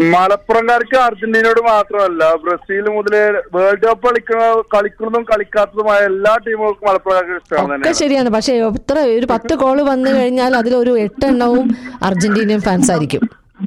മലപ്പുറംകാർക്ക് അർജന്റീനയോട് മാത്രമല്ല ബ്രസീൽ മുതൽ world cup കളിക്കുന്ന കളിക്കുന്നതും കളിക്കാത്തതുമായ എല്ലാ ടീമുകൾക്കും മലപ്പുറംകാർക്ക് ഇഷ്ടമാണ് ഒക്കെ തന്നെയാണ് ശരിയാണ് പക്ഷെ എത്ര ഒരു പത്ത് കോള് വന്നു കഴിഞ്ഞാൽ അതിലൊരു എട്ടെണ്ണവും അർജന്റീനിയൻ ഫാൻസ് ആയിരിക്കും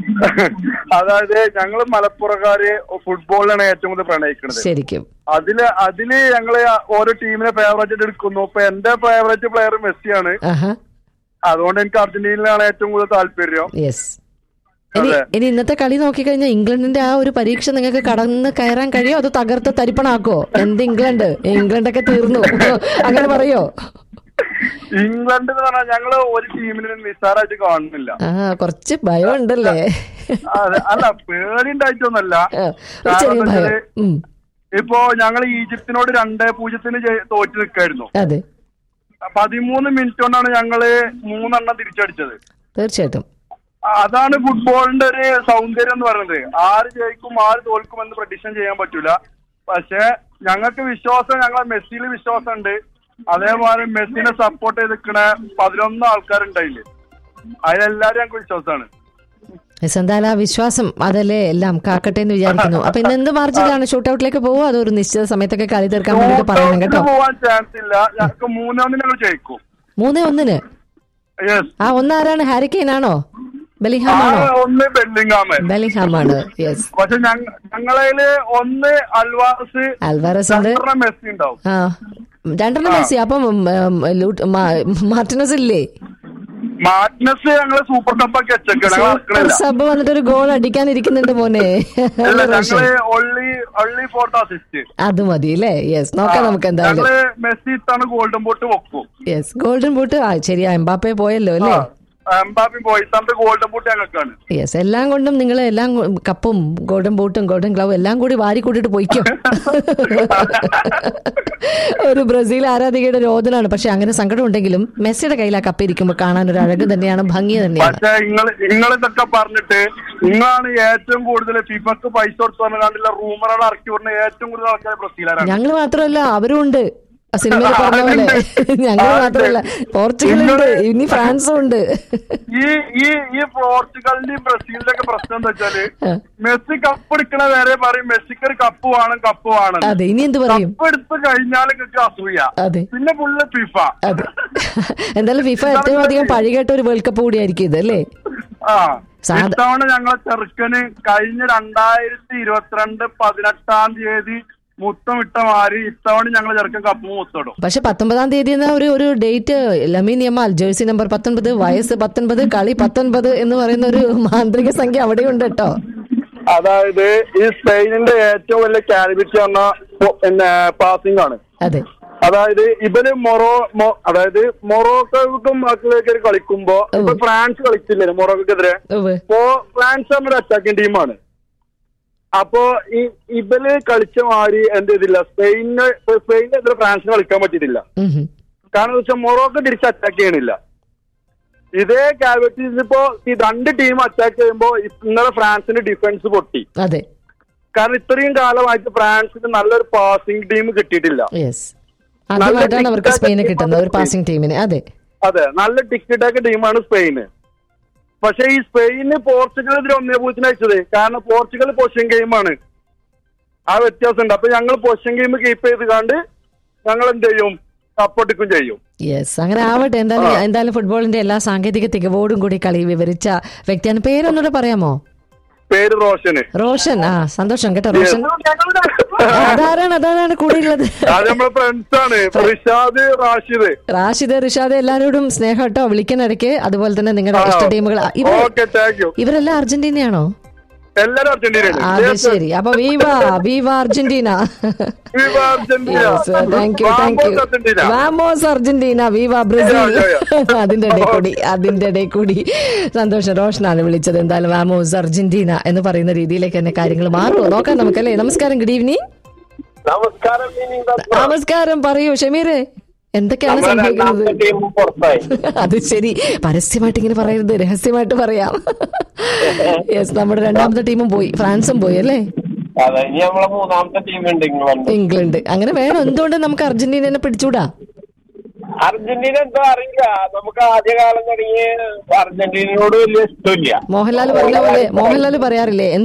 അതായത് ഞങ്ങൾ മലപ്പുറക്കാര് ഫുട്ബോളിലാണ് ഏറ്റവും കൂടുതൽ പ്രണയിക്കുന്നത് ശരിക്കും അതില് അതില് ഞങ്ങള് ഓരോ ടീമിനെ ഫേവറേറ്റ് എടുക്കുന്നു ഇപ്പൊ എന്റെ ഫേവറേറ്റ് പ്ലെയർ മെസ്സിയാണ് ആഹാ അതുകൊണ്ട് എനിക്ക് അർജന്റീനയിലാണ് ഏറ്റവും കൂടുതൽ താല്പര്യം യെസ് ഇനി അതെ. ഇനി ഇന്നത്തെ കളി നോക്കിക്കഴിഞ്ഞാൽ ഇംഗ്ലണ്ടിന്റെ ആ ഒരു പരീക്ഷ നിങ്ങൾക്ക് കടന്ന് കയറാൻ കഴിയോ അതോ തകർത്ത് തരിപ്പണാക്കോ എന്ത് ഇംഗ്ലണ്ട് ഇംഗ്ലണ്ടൊക്കെ തീർന്നു അങ്ങനെ പറയോ ഇംഗ്ലണ്ട് എന്ന് പറഞ്ഞാൽ ഞങ്ങള് ഒരു ടീമിനെ നിസ്സാരമായിട്ട് കാണുന്നില്ല ആ കുറച്ച് ഭയം ഉണ്ടല്ലേ അതെ, അല്ല പേടിണ്ടായിട്ടൊന്നല്ല ആ, ഒരു ചെറിയ ഭയം ഉം, ഇപ്പോ ഞങ്ങൾ ഈജിപ്തിനോട് രണ്ട് പൂജ്യത്തിന് ജയി- തോറ്റ് നിൽക്കായിരുന്നു അതെ പതിമൂന്ന് മിനിറ്റ് കൊണ്ടാണ് ഞങ്ങള് മൂന്നെണ്ണം തിരിച്ചടിച്ചത് തീർച്ചയായിട്ടും അതാണ് ഫുട്ബോളിന്റെ ഒരു സൗന്ദര്യം എന്ന് പറയുന്നത് ആര് ജയിക്കും ആര് തോൽക്കും എന്ന് പ്രഡിക്ഷൻ ചെയ്യാൻ പറ്റൂല പക്ഷെ ഞങ്ങൾക്ക് വിശ്വാസം ഞങ്ങളെ മെസ്സിയിൽ വിശ്വാസമുണ്ട് അതേപോലെ മെസ്സിനെ സപ്പോർട്ട് ചെയ്ത് നിൽക്കണ പതിനൊന്ന് ആൾക്കാരുണ്ടായില്ലേ അതിലെല്ലാരും ഞങ്ങൾക്ക് വിശ്വാസമാണ് യെസ്, എന്തായാലും ആ വിശ്വാസം അതല്ലേ എല്ലാം കാക്കട്ടെ എന്ന് വിചാരിക്കുന്നു അപ്പൊ ഇന്ന് എന്ത് മാർജിനാണ് ഷൂട്ടൗട്ടിലേക്ക് പോവോ അതോ ഒരു നിശ്ചിത സമയത്തൊക്കെ കളി തീർക്കാൻ വേണ്ടിട്ട് പറയണം കേട്ടോ പോവാൻ ചാൻസ് ഇല്ല ഞങ്ങൾക്ക് മൂന്നൊന്നിന് ഞങ്ങൾ ജയിക്കും മൂന്നേ ഒന്നിന് യെസ് ആ ഒന്നാരാണ് ഹാരിക്കെയിൻ ആണോ ബെലിഹാം ആണോ ഒന്ന് ബെല്ലിംഗാമൻ ബെലിഹാം ആണ് യെസ് പക്ഷെ ഞങ്ങളതില് ഒന്ന് അൽവാസ് അൽവാരസ് ഉണ്ട് രണ്ടെണ്ണം മെസ്സി ഉണ്ടാവും ആ രണ്ടെണ്ണം മെസ്സി അപ്പം ഉം, ഉം, ലൂട്ട്- മാ- മാർട്ടിനസ് ഇല്ലേ മാറ്റ്നസ് ഞങ്ങള് സൂപ്പർ കപ്പൊക്കെ വെച്ചേക്കാണ് ഞങ്ങൾ ഇറക്കണില്ല സബ് വന്നിട്ട് ഒരു ഗോൾ അടിക്കാനിരിക്കുന്നുണ്ട് മോനെ അല്ല റോഷൻ. ഞങ്ങള് only only for the assist അത് മതി അല്ലേ യെസ് നോക്കാം നമുക്ക് എന്തായാലും ഞങ്ങള് മെസ്സി ഇത്താണ് ഗോൾഡൻ ബോട്ട് വെക്കും യെസ് ഗോൾഡൻ ബൂട്ട് ആ ശരിയാ എംബാപ്പെ പോയല്ലോ അല്ലേ എംബാപ്പി പോയി ഇത്തണ്ട് ഗോൾഡൻ ബോട്ട് ഞങ്ങൾക്കാണ് യെസ് എല്ലാം കൊണ്ടും നിങ്ങൾ എല്ലാം കൊ- കപ്പും ഗോൾഡൻ ബൂട്ടും ഗോൾഡൻ ഗ്ലൗ എല്ലാം കൂടി വാരി കൂട്ടിട്ട് പോയിക്കോ ഒരു ബ്രസീൽ ആരാധികയുടെ രോദനാണ് പക്ഷെ അങ്ങനെ സങ്കടം ഉണ്ടെങ്കിലും മെസ്സിയുടെ കയ്യിൽ ആ കപ്പ് ഇരിക്കുമ്പോൾ കാണാൻ ഒരു അഴക് തന്നെയാണ് ഭംഗി തന്നെയാണ് പക്ഷെ നിങ്ങൾ നിങ്ങൾ ഇതൊക്കെ പറഞ്ഞിട്ട് നിങ്ങളാണ് ഏറ്റവും കൂടുതൽ ഫിഫക്ക് പൈസ കൊടുത്തു പറഞ്ഞാണ്ടില്ല റൂമറുകൾ ഇറക്കി വിടുന്ന ഏറ്റവും കൂടുതൽ ആൾക്കാർ ബ്രസീലാരാണ് ഞങ്ങൾ മാത്രമല്ല അവരും ഉണ്ട് ആ സിനിമയിൽ പറഞ്ഞ പോലെ ഞങ്ങൾ മാത്രമല്ല പോർച്ചുഗൽ ഉണ്ട് ഇനി ഫ്രാൻസും ഉണ്ട് ഈ ഈ ഈ പോർച്ചുഗലിന്റെയും ബ്രസീലിന്റെ ഒക്കെ പ്രശ്നം എന്താ വെച്ചാല് ആ. മെസ്സി കപ്പ് എടുക്കണ വരെ പറയും മെസ്സിക്ക് ഒരു കപ്പ് വേണം കപ്പ് വേണം അതെ ഇനി എന്ത് പറയും കപ്പ് എടുത്ത് കഴിഞ്ഞാൽ നിങ്ങൾക്ക് അസൂയ അതെ പിന്നെ ഫുള്ള് ഫിഫ അതെ എന്തായാലും ഫിഫ ഏറ്റവും അധികം പഴികേട്ട ഒരു വേൾഡ് കപ്പ് കൂടിയായിരിക്കും ഇത് അല്ലേ ആ സാധ- ഇത്തവണ ഞങ്ങളെ ചെറുക്കന് കഴിഞ്ഞ രണ്ടായിരത്തി ഇരുപത്തിരണ്ട് പതിനെട്ടാം തീയതി മുത്തം ഇട്ട മാറി ഇത്തവണ ഞങ്ങളെ ചെറുക്കൻ കപ്പ് മുത്തിടും പക്ഷെ പത്തൊമ്പതാം തീയതി എന്ന ഒരു ഒരു date Lamine Yamal jersey number പത്തൊൻപത് വയസ്സ് പത്തൊൻപത് കളി പത്തൊൻപത് എന്ന് പറയുന്ന ഒരു മാന്ത്രിക സംഖ്യ അവിടെയുണ്ട് കേട്ടോ അതായത് ഈ സ്പെയിനിന്റെ ഏറ്റവും വലിയ കാലിബിറ്റി പറഞ്ഞ പിന്നെ പാസിംഗ് ആണ് അതെ അതായത് ഇവര് മൊറോ മൊ- അതായത് മൊറോക്കോക്കും ബാക്കിലേക്ക് കളിക്കുമ്പോ ഇപ്പൊ ഫ്രാൻസ് കളിച്ചില്ലേ മൊറോക്കോക്കെതിരെ ഉവ്വ്. അപ്പോ ഫ്രാൻസ് നമ്മുടെ അറ്റാക്കിംഗ് ടീമാണ് അപ്പോ ഈ ഇവര് കളിച്ച മാതിരി എന്ത് ചെയ്തില്ല സ്പെയിന് സ്പെയിനെതിരെ ഫ്രാൻസിന് കളിക്കാൻ പറ്റിയിട്ടില്ല ഉം ഹും. കാരണം വെച്ചാൽ മൊറോക്കോ തിരിച്ച് അറ്റാക്ക് ചെയ്യണില്ല ഇതേ കാബറ്റീസ് ഇപ്പോ ഈ രണ്ട് ടീം അറ്റാക്ക് ചെയ്യുമ്പോ ഇന്നലെ ഫ്രാൻസിന്റെ ഡിഫൻസ് പൊട്ടി അതെ കാരണം ഇത്രയും കാലമായിട്ട് ഫ്രാൻസിന് നല്ലൊരു പാസിംഗ് ടീം കിട്ടിയിട്ടില്ല യെസ് ആദ്യമായിട്ടാണ് അവർക്ക് സ്പെയിന് കിട്ടുന്നത് ഒരു പാസിംഗ് ടീമിന് അതെ അതെ നല്ല ടിക്കറ്റൊക്കെ ടീമാണ് സ്പെയിന് പക്ഷെ ഈ സ്പെയിന് പോർച്ചുഗലിനെതിരെ ഒന്നേ പൂജ്യത്തിന് അയച്ചത് കാരണം പോർച്ചുഗൽ പൊസിഷൻ ഗെയിമാണ് ആ വ്യത്യാസമുണ്ട് അപ്പൊ ഞങ്ങൾ പൊസിഷൻ ഗെയിം കീപ്പ് ചെയ്ത് കണ്ട് ഞങ്ങൾ എന്ത് ചെയ്യും സപ്പോർട്ടിക്കും ചെയ്യും യെസ് അങ്ങനെ ആവട്ടെ എന്തായാലും എന്തായാലും ഫുട്ബോളിന്റെ എല്ലാ സാങ്കേതിക തികവോടും കൂടി കളി വിവരിച്ച വ്യക്തിയാണ് പേരൊന്നുകൂടെ പറയാമോ പേര് റോഷന് റോഷൻ ആ സന്തോഷം കേട്ടോ റോഷൻ അതാരാണ് അതാരാണ് കൂടെയുള്ളത് അത് നമ്മളെ ഫ്രണ്ട്സ് ആണ് റിഷാദ് റാഷിദ് റാഷിദ് റിഷാദ് എല്ലാവരോടും സ്നേഹം കേട്ടോ വിളിക്കാനിടയ്ക്ക് അതുപോലെ തന്നെ നിങ്ങളുടെ ഇഷ്ട ടീമുകൾ ഇവർ ഓക്കെ താങ്ക് യു ഇവരെല്ലാം അർജന്റീനയാണോ എല്ലാരും അർജന്റീനയാണ് അത് ശരി അപ്പൊ viva viva Argentina Viva Argentina. Thank you thank you Vamos Argentina. Vamos Argentina viva Brazil Yeah, yeah, അതിന്റെ ഇടയിൽ കൂടി അതിന്റെ ഇടയിൽ കൂടി സന്തോഷം റോഷനാണ് വിളിച്ചത് എന്തായാലും വാമോസ് അർജന്റീന എന്ന് പറയുന്ന രീതിയിലേക്ക് തന്നെ കാര്യങ്ങൾ മാറുമോ നോക്കാം നമുക്കല്ലേ നമസ്കാരം ഗുഡ് ഈവനിങ് നമസ്കാരം മീനിങ് ദാസ്. നമസ്കാരം പറയൂ ഷമീറെ എന്തൊക്കെയാണ് നമ്മുടെ സംഭവിക്കുന്നത് രണ്ടാമത്തെ ടീം പുറത്തായി അത് ശരി പരസ്യമായിട്ട് ഇങ്ങനെ പറയരുത് രഹസ്യമായിട്ട് പറയാം യെസ് നമ്മുടെ രണ്ടാമത്തെ ടീമും പോയി ഫ്രാൻസും പോയി അല്ലേ അതെ ഇനി നമ്മളെ മൂന്നാമത്തെ ടീം ഉണ്ട് ഇംഗ്ലണ്ട് ഇംഗ്ലണ്ട് അങ്ങനെ വേണം എന്തുകൊണ്ട് നമുക്ക് അർജന്റീനനെ പിടിച്ചൂടാ അർജന്റീന എന്തോ അറിയില്ല നമുക്ക് ആദ്യകാലം തുടങ്ങി അർജന്റീനയോട് വലിയ ഇഷ്ടമില്ല മോഹൻലാൽ പറഞ്ഞ പോലെ മോഹൻലാൽ പറയാറില്ലേ